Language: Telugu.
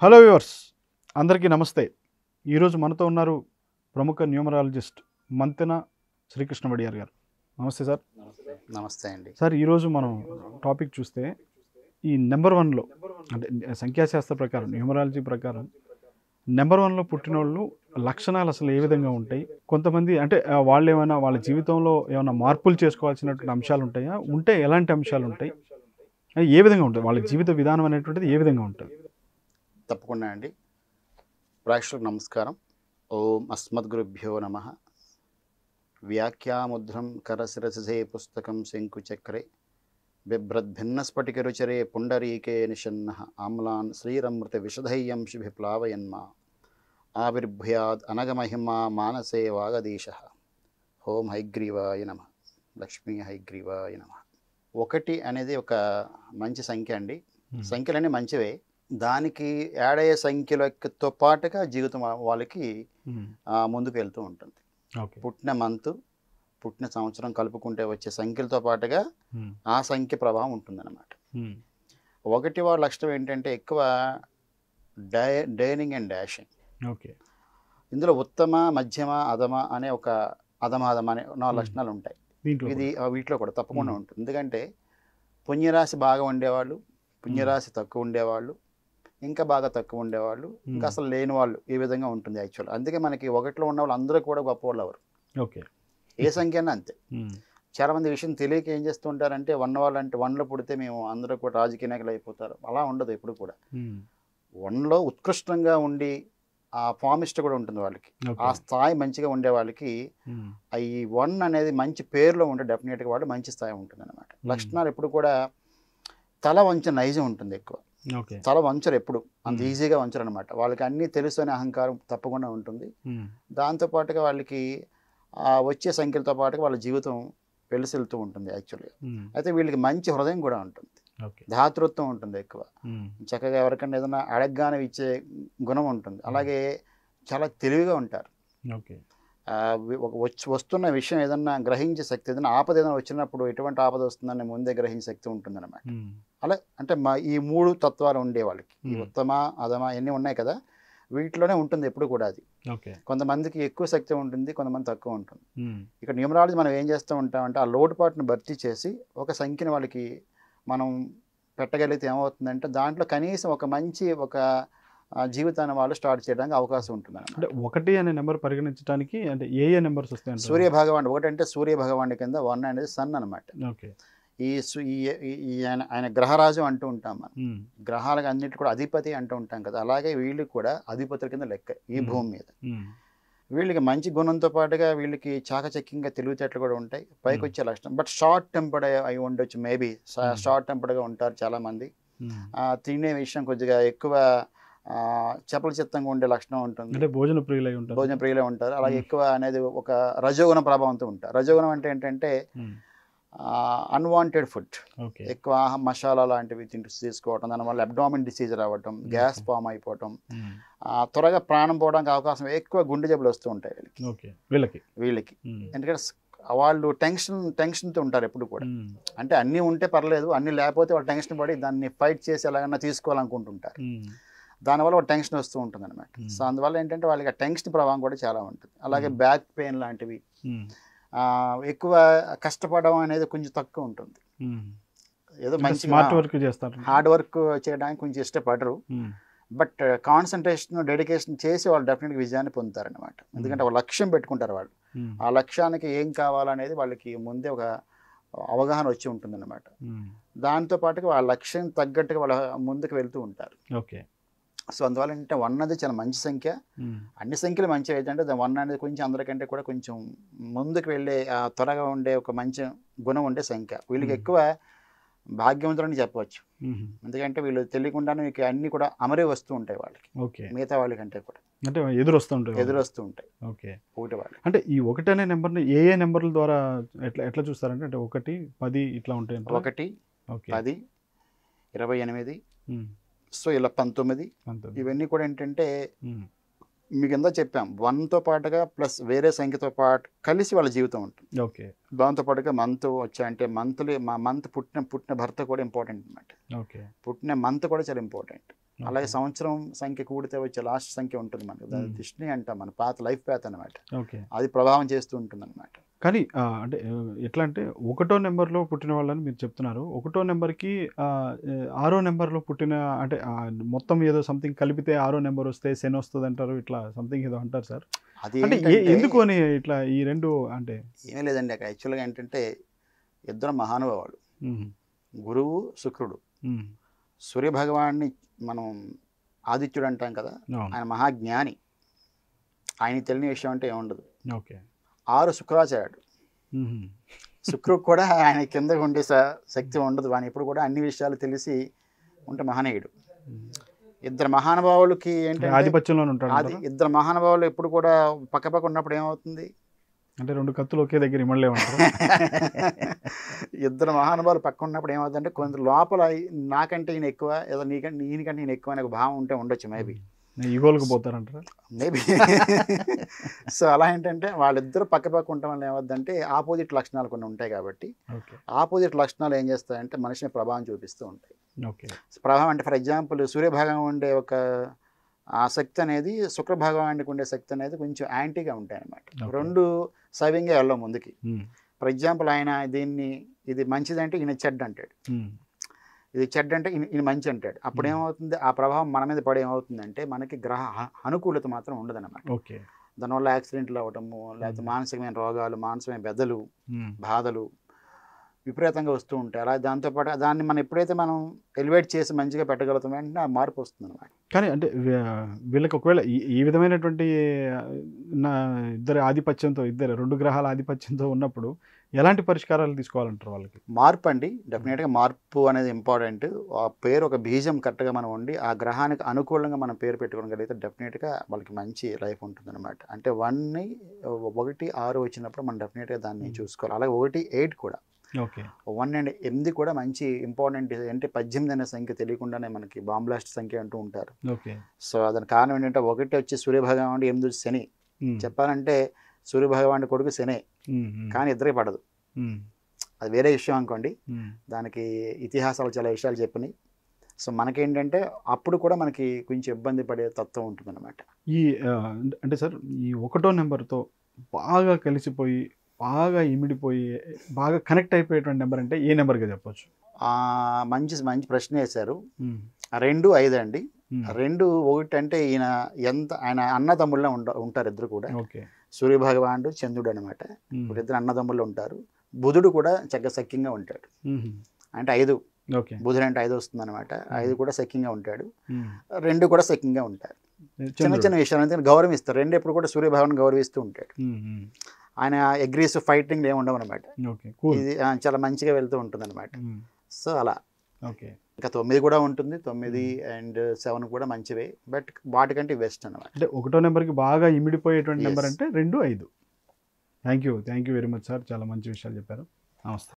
హలో వ్యూవర్స్ అందరికీ నమస్తే ఈరోజు మనతో ఉన్నారు ప్రముఖ న్యూమరాలజిస్ట్ మంతెన శ్రీకృష్ణ వడియార్ గారు నమస్తే సార్ నమస్తే అండి సార్ ఈరోజు మనం టాపిక్ చూస్తే ఈ నెంబర్ వన్లో అంటే సంఖ్యాశాస్త్ర ప్రకారం న్యూమరాలజీ ప్రకారం నెంబర్ వన్లో పుట్టిన వాళ్ళు లక్షణాలు అసలు ఏ విధంగా ఉంటాయి కొంతమంది అంటే ఆ, వాళ్ళు ఏమైనా వాళ్ళ జీవితంలో ఏమైనా మార్పులు చేసుకోవాల్సినటువంటి అంశాలు ఉంటాయా ఉంటే ఎలాంటి అంశాలు ఉంటాయి అవి ఏ విధంగా ఉంటాయి వాళ్ళ జీవిత విధానం అనేటువంటిది ఏ విధంగా ఉంటుంది తప్పకుండా అండి ప్రేక్షకులకు నమస్కారం ఓం అస్మద్గురుభ్యో నమ వ్యాఖ్యాముద్రం కరశిరసే పుస్తకం శంకుచక్రే బిభ్రద్భిన్నస్ఫటికరుచరే పుండరీకే నిషన్న ఆమ్లాన్ శ్రీరమృత విషధయ్యం శుభిప్లావయన్మా ఆవిర్భూయాద్ అనగమహిమా మానసే వాగదీశ ఓం హైగ్రీవాయ నమ లక్ష్మీ హైగ్రీవాయ నమ ఒకటి అనేది ఒక మంచి సంఖ్య అండి సంఖ్యలన్నీ మంచివే దానికి యాడ్ అయ్యే సంఖ్యలతో పాటుగా జీవితం వా- వాళ్ళకి ఆ, ముందుకు వెళ్తూ ఉంటుంది ఓకే పుట్టిన మంత్ పుట్టిన సంవత్సరం కలుపుకుంటే వచ్చే సంఖ్యలతో పాటుగా ఆ సంఖ్య ప్రభావం ఉంటుందన్నమాట ఒకటి వారి లక్షణం ఏంటంటే ఎక్కువ డై డైనింగ్ అండ్ డాషింగ్ ఓకే ఇందులో ఉత్తమ మధ్యమ అధమ అనే ఒక అధమ అధమ అనే నాలుగు Hmm. లక్షణాలు ఉంటాయి దీంట్లో ఇది ఆ, వీటిలో కూడా తప్పకుండా Hmm. ఉంటుంది ఎందుకంటే పుణ్యరాశి బాగా ఉండేవాళ్ళు పుణ్యరాశి తక్కువ ఉండేవాళ్ళు ఇంకా బాగా తక్కువ ఉండేవాళ్ళు ఇంకా Hmm. అసలు లేని వాళ్ళు ఈ విధంగా ఉంటుంది యాక్చువల్ అందుకే మనకి ఒకటిలో ఉన్న వాళ్ళు అందరూ కూడా గొప్ప వాళ్ళు ఎవరు ఓకే ఏ సంఖ్య అయినా అంతే చాలా మంది ఈ విషయం తెలియక ఏం చేస్తూ ఉంటారంటే వన్ వాళ్ళు అంటే వన్లో పుడితే మేము అందరూ కూడా రాజకీయ నాయకులు అయిపోతారు అలా ఉండదు ఎప్పుడు కూడా వన్లో ఉత్కృష్టంగా ఉండి ఆ ఫామిస్ట్ కూడా ఉంటుంది వాళ్ళకి ఆ స్థాయి మంచిగా ఉండే వాళ్ళకి ఆ ఈ వన్ అనేది మంచి పేరులో ఉంటే డెఫినెట్గా వాళ్ళు మంచి స్థాయి ఉంటుంది అనమాట లక్షణాలు ఎప్పుడు కూడా తల వంచ నైజం ఉంటుంది ఎక్కువ ఓకే తల వంచరు ఎప్పుడు అంత Hmm. ఈజీగా వంచరు అనమాట వాళ్ళకి అన్నీ తెలుసు అనే అహంకారం తప్పకుండా ఉంటుంది దాంతోపాటుగా వాళ్ళకి ఆ వచ్చే సంఖ్యలతో పాటుగా వాళ్ళ జీవితం వెలిసిల్తూ ఉంటుంది యాక్చువల్గా అయితే వీళ్ళకి మంచి హృదయం కూడా ఉంటుంది ఓకే ధాతృత్వం ఉంటుంది ఎక్కువ చక్కగా ఎవరికైనా ఏదైనా అడగగానే ఇచ్చే గుణం ఉంటుంది అలాగే చాలా తెలివిగా ఉంటారు ఓకే ఆ, వి- ఒక వచ్చి వస్తున్న విషయం ఏదన్నా గ్రహించే శక్తి ఏదైనా ఆపద ఏదైనా వచ్చినప్పుడు ఎటువంటి ఆపద వస్తుందని ముందే గ్రహించే శక్తి ఉంటుందన్నమాట అలా అంటే మా ఈ మూడు తత్వాలు ఉండే వాళ్ళకి ఈ Hmm. ఉత్తమ అధమ ఇవన్నీ ఉన్నాయి కదా వీటిలోనే ఉంటుంది ఎప్పుడు కూడా అది ఓకే కొంతమందికి ఎక్కువ శక్తి ఉంటుంది కొంతమంది తక్కువ ఉంటుంది ఇక్కడ న్యూమరాలజీ మనం ఏం చేస్తూ ఉంటామంటే ఆ లోటుపాటును భర్తీ చేసి ఒక సంఖ్యని వాళ్ళకి మనం పెట్టగలిగితే ఏమవుతుందంటే దాంట్లో కనీసం ఒక మంచి ఒక ఆ, జీవితాన్ని వాళ్ళు స్టార్ట్ చేయడానికి అవకాశం ఉంటుంది అంటే ఒకటి అనే నెంబర్ పరిగణించడానికి అంటే ఏ ఏ నెంబర్స్ వస్తాయి అంటారు? సూర్య భగవాన్ ఒకటంటే సూర్య భగవాన్ కింద వన్ అనేది సన్ అనమాట ఓకే ఈ సు- ఈ ఈ- ఈ ఆయన ఆయన గ్రహరాజు అంటూ ఉంటాం మనం ఉమ్, గ్రహాలకు అన్నిటి కూడా అధిపతి అంటూ ఉంటాం కదా అలాగే వీళ్ళు కూడా అధిపతుల కింద లెక్క ఈ Hmm. భూమి మీద ఉమ్, వీళ్ళకి మంచి గుణంతో పాటుగా వీళ్ళకి చాకచక్యంగా తెలివితేటలు కూడా ఉంటాయి పైకి Hmm. వచ్చే లక్షణం బట్ షార్ట్ టెంపర్డ్ అయి ఉండొచ్చు మేబీ Hmm. షార్ట్ టెంపర్డ్గా ఉంటారు చాలామంది ఉమ్. తినే విషయం కొద్దిగా ఎక్కువ ఆ, చపల చిత్తంగా ఉండే లక్షణం ఉంటుంది అంటే భోజన ప్రియులై ఉంటారు భోజన ప్రియులే ఉంటారు అలాగే Hmm. ఎక్కువ అనేది ఒక రజోగుణ ప్రభావంతో ఉంటారు రజోగుణం అంటే ఏంటంటే ఉమ్, అన్వాంటెడ్ ఫుడ్ ఓకే ఎక్కువ ఆహా- మసాలా లాంటివి తింటూ తీసుకోవటం దానివల్ల అబ్డామిన్ డిసీజ్ రావటం గ్యాస్ Okay. ఫామ్ అయిపోవటం ఉమ్, ఆ, త్వరగా ప్రాణం పోవడానికి అవకాశం ఎక్కువ గుండె జబ్బులు వస్తూ ఉంటాయి వీళ్ళకి ఓకే వీళ్ళకి వీళ్ళకి ఉమ్, ఎందుకంటే స్- వాళ్ళు టెన్షన్ టెన్షన్తో ఉంటారు ఎప్పుడు కూడా ఉమ్, అంటే అన్నీ ఉంటే పర్లేదు అన్నీ లేకపోతే వాళ్ళు టెన్షన్ పడి దాన్ని ఫైట్ చేసి ఎలాగన్నా తీసుకోవాలనుకుంటుంటారు ఉమ్, దానివల్ల ఒక టెన్షన్ వస్తూ ఉంటుంది అనమాట Hmm. సో అందువల్ల ఏంటంటే వాళ్ళకి ఆ టెన్షన్ ప్రభావం కూడా చాలా ఉంటుంది అలాగే Hmm. బ్యాక్ పెయిన్ లాంటివి ఉమ్, ఆ, ఎక్కువ కష్టపడడం అనేది కొంచెం తక్కువ ఉంటుంది ఉమ్. ఏదో అంటే మంచి స్మార్ట్ వర్క్ చేస్తారు హార్డ్ వర్క్ చేయడానికి కొంచెం ఇష్టపడరు ఉమ్, బట్ కాన్సన్ట్రేషన్ డెడికేషన్ చేసి వాళ్ళు డెఫినెట్గా విజయాన్ని పొందుతారనమాట ఎందుకంటే ఒక లక్ష్యం పెట్టుకుంటారు వాళ్ళు ఉమ్, ఆ లక్ష్యానికి ఏం కావాలనేది వాళ్ళకి ముందే ఒక అవగాహన వచ్చి ఉంటుందన్నమాట ఉమ్, దాంతో పాటుగా వాళ్ళ లక్ష్యం తగ్గట్టుగా వాళ్ళ ముందుకు వెళ్తూ ఉంటారు ఓకే సో అందువల్ల ఏంటంటే వన్ అనేది చాలా మంచి సంఖ్య ఉమ్, అన్ని సంఖ్యలు మంచివి ఏంటంటే దా- వన్ అనేది కొంచెం అందరికంటే కూడా కొంచెం ముందుకు వెళ్ళే ఆ త్వరగా ఉండే ఒక మంచి గుణం ఉండే సంఖ్య వీళ్ళకి Hmm. ఎక్కువ భాగ్యవంతులని చెప్పవచ్చు ఉమ్, ఎందుకంటే వీళ్ళు తెలియకుండానే మీకు అన్నీ కూడా అమరే వస్తూ ఉంటాయి వాళ్ళకి ఓకే మిగతా వాళ్ళకంటే కూడా అంటే ఎదురు వస్తుంటారు ఎదురు వస్తూ ఉంటాయి ఓకే ఒకటి వాళ్ళు అంటే ఈ ఒకటి అనే నెంబర్ని ఏ ఏ నెంబర్ల ద్వారా ఎట్లా ఎట్లా చూస్తారంటే అంటే ఒకటి పది ఇట్లా ఉంటాయి అంటారా? ఒకటి ఓకే పది ఇరవై ఎనిమిది ఉమ్, సో ఇలా పంతొమ్మిది అంతే ఇవన్నీ కూడా ఏంటంటే ఉమ్, మీకు ఎంత చెప్పాం వన్తో పాటుగా ప్లస్ వేరే సంఖ్యతో పాటు కలిసి వాళ్ళ జీవితం ఉంటుంది ఓకే దాంతో పాటుగా మంత్ వచ్చాయంటే మంత్లీ మా మంత్ పుట్టిన పుట్టిన భర్త కూడా ఇంపార్టెంట్ అనమాట ఓకే పుట్టిన మంత్ కూడా చాలా ఇంపార్టెంట్ అలాగే సంవత్సరం సంఖ్య కూడితే వచ్చే లాస్ట్ సంఖ్య ఉంటుంది మనకి దాని Hmm. దిష్టిని అంటాం మన పాత లైఫ్ ప్యాత్ అనమాట ఓకే అది ప్రభావం చేస్తూ ఉంటుంది అనమాట కానీ ఆ, అంటే ఆ, ఎట్లా అంటే ఒకటో నెంబర్లో పుట్టిన వాళ్ళని మీరు చెప్తున్నారు ఒకటో నెంబర్కి ఆ, ఏ, ఆరో నెంబర్లో పుట్టిన అంటే ఆ, మొత్తం ఏదో సంథింగ్ కలిపితే ఆరో నెంబర్ వస్తే శని వస్తుంది అంటారు ఇట్లా సంథింగ్ ఏదో అంటారు సార్ అది అంటే ఏ- ఏంటంటే- ఎందుకు అని ఇట్లా ఈ రెండు అంటే ఏమీ లేదండి అక్కడ యాక్చువల్గా ఏంటంటే ఇద్దరు మహానుభావులు మ్మ్. గురువు శుక్రుడు మ్మ్. సూర్యభగవాన్ని మనం ఆదిత్యుడు అంటాం కదా అవును ఆయన మహాజ్ఞాని ఆయన తెలియని విషయం అంటే ఏముండదు ఓకే ఆరు శుక్రాచార్యుడు మ్మ్. శుక్రుడు కూడా ఆయన కింద ఉండే స- శక్తి ఉండదు ఆయన ఎప్పుడు కూడా అన్ని విషయాలు తెలిసి ఉంటే మహనీయుడు ఇద్దరు మహానుభావులకి ఏంటంటే ఆధిపత్యంలో ఉంటాడు అది ఇద్దరు మహానుభావులు ఎప్పుడు కూడా పక్క పక్క ఉన్నప్పుడు ఏమవుతుంది అంటే రెండు కత్తులు ఒకే దగ్గర ఇమ్మలేమంటారు ఇద్దరు మహానుభావులు పక్క ఉన్నప్పుడు ఏమవుతుందంటే కొంత లోపల నాకంటే ఈయన ఎక్కువ ఏదో నీకంటే ఈయనకంటే ఈయన ఎక్కువ అనే ఒక భావం ఉంటే ఉండొచ్చు మేబీ ఈగోలకు పోతారంటారా మేబీ సో అలా ఏంటంటే వాళ్ళిద్దరు పక్క పక్క ఉండటం వల్ల ఏమవుతుందంటే ఆపోజిట్ లక్షణాలు కొన్ని ఉంటాయి కాబట్టి ఓకే ఆపోజిట్ లక్షణాలు ఏం చేస్తాయంటే మనిషిని ప్రభావం చూపిస్తూ ఉంటాయి ఓకే ప్రభావం అంటే ఫర్ ఎగ్జాంపుల్ సూర్యభాగం ఉండే ఒక ఆ శక్తి అనేది శుక్రభాగానికి ఉండే శక్తి అనేది కొంచెం యాంటీగా ఉంటాయి అన్నమాట Okay. రెండు సవ్యంగా వెళ్ళాం ముందుకి మ్మ్. ఫర్ ఎగ్జాంపుల్ ఆయన దీన్ని ఇది మంచిదంటే ఈయన చెడ్డ అంటాడు మ్మ్. ఇది చెడ్డ అంటే ఈయన ఈయన మంచి అంటాడు అప్పుడు Hmm. ఏమవుతుంది ఆ ప్రభావం మన మీద పడి ఏమవుతుందంటే మనకి గ్రహ అ- అనుకూలత మాత్రం ఉండదన్నమాట ఓకే దానివల్ల యాక్సిడెంట్లు అవ్వటము లేకపోతే Hmm. మానసికమైన రోగాలు మానసికమైన బెదలు మ్మ్. బాధలు విపరీతంగా వస్తూ ఉంటాయి అలా దాంతోపాటు దాన్ని మనం ఎప్పుడైతే మనం ఎలివేట్ చేసి మంచిగా పెట్టగలుగుతాం వెంటనే ఆ మార్పు వస్తుంది అనమాట కానీ అంటే వీ- వీళ్ళకి ఒకవేళ ఈ ఈ విధమైనటువంటి ఆ, నా ఇద్దరు ఆధిపత్యంతో ఇద్దరు రెండు గ్రహాల ఆధిపత్యంతో ఉన్నప్పుడు ఎలాంటి పరిష్కారాలు తీసుకోవాలంటారు వాళ్ళకి మార్పు అండి డెఫినెట్గా మార్పు అనేది ఇంపార్టెంట్ ఆ పేరు ఒక బీజం కరెక్ట్గా మనం ఉండి ఆ గ్రహానికి అనుకూలంగా మనం పేరు పెట్టుకోగలిగితే డెఫినెట్గా వాళ్ళకి మంచి లైఫ్ ఉంటుంది అనమాట అంటే వన్ని ఒకటి ఆరు వచ్చినప్పుడు మనం డెఫినెట్గా దాన్ని Hmm. చూసుకోవాలి అలాగే ఒకటి ఎయిట్ కూడా ఓకే వన్ అండ్ ఎనిమిది కూడా మంచి ఇంపార్టెంట్ అంటే పద్దెనిమిది అనే సంఖ్య తెలియకుండానే మనకి బాంబ్ బ్లాస్ట్ సంఖ్య అంటూ ఉంటారు ఓకే సో దాని కారణం ఏంటంటే ఒకటి వచ్చి సూర్యభగవాన్ అంటే ఎనిమిది వచ్చి శని మ్మ్. చెప్పాలంటే సూర్యభగవాన్ కొడుకు శనే మ్మ్. మ్మ్. కానీ ఇద్దరికి పడదు మ్మ్. అది వేరే విషయం అనుకోండి మ్మ్. దానికి ఇతిహాసాలు చాలా విషయాలు చెప్పినాయి సో మనకేంటంటే అప్పుడు కూడా మనకి కొంచెం ఇబ్బంది పడే తత్వం ఉంటుందన్నమాట ఈ ఆ, అంటే సార్ ఈ ఒకటో నెంబర్తో బాగా కలిసిపోయి బాగా ఇమిడిపోయి బాగా కనెక్ట్ అయిపోయేటువంటి నెంబర్ అంటే ఏ నెంబర్గా చెప్పొచ్చు ఆ, మంచి మంచి ప్రశ్న వేశారు మ్మ్. ఆ రెండు ఐదు అండి మ్మ్. రెండు ఒకటి అంటే ఈయన ఎంత ఆయన అన్నదమ్ముళ్ళ ఉండ ఉంటారు ఇద్దరు కూడా ఓకే సూర్యభగవానుడు చంద్రుడు అనమాట మ్మ్. ఇద్దరు అన్నదమ్ముళ్ళు ఉంటారు బుధుడు కూడా చక్కగా సఖ్యంగా ఉంటాడు మ్మ్. అంటే ఐదు ఓకే బుధుడు అంటే ఐదు వస్తుంది అనమాట ఐదు కూడా సఖ్యంగా ఉంటాడు మ్మ్. రెండు కూడా సఖ్యంగా ఉంటారు చిన్న చంద్రుడు. చిన్న విషయాలు ఎందుకంటే గౌరవిస్తారు రెండు ఎప్పుడు కూడా సూర్యభగవాన్ గౌరవిస్తూ ఉంటాడు మ్మ్. మ్మ్. ఆయన అగ్రీస్ ఫైటింగ్ ఏమి ఉండవు అనమాట ఓకే కూల్ ఇది ఆ, చాలా మంచిగా వెళ్తూ ఉంటుంది అనమాట మ్మ్. సో అలా ఓకే ఇంకా తొమ్మిది కూడా ఉంటుంది తొమ్మిది అండ్ సెవెన్ కూడా మంచివే బట్ వాటికంటే బెస్ట్ అనమాట అంటే ఒకటో నెంబర్కి బాగా ఇమిడిపోయేటువంటి Yes. నెంబర్ అంటే రెండు ఐదు thank you thank you very much sir చాలా మంచి విషయాలు చెప్పారు నమస్తే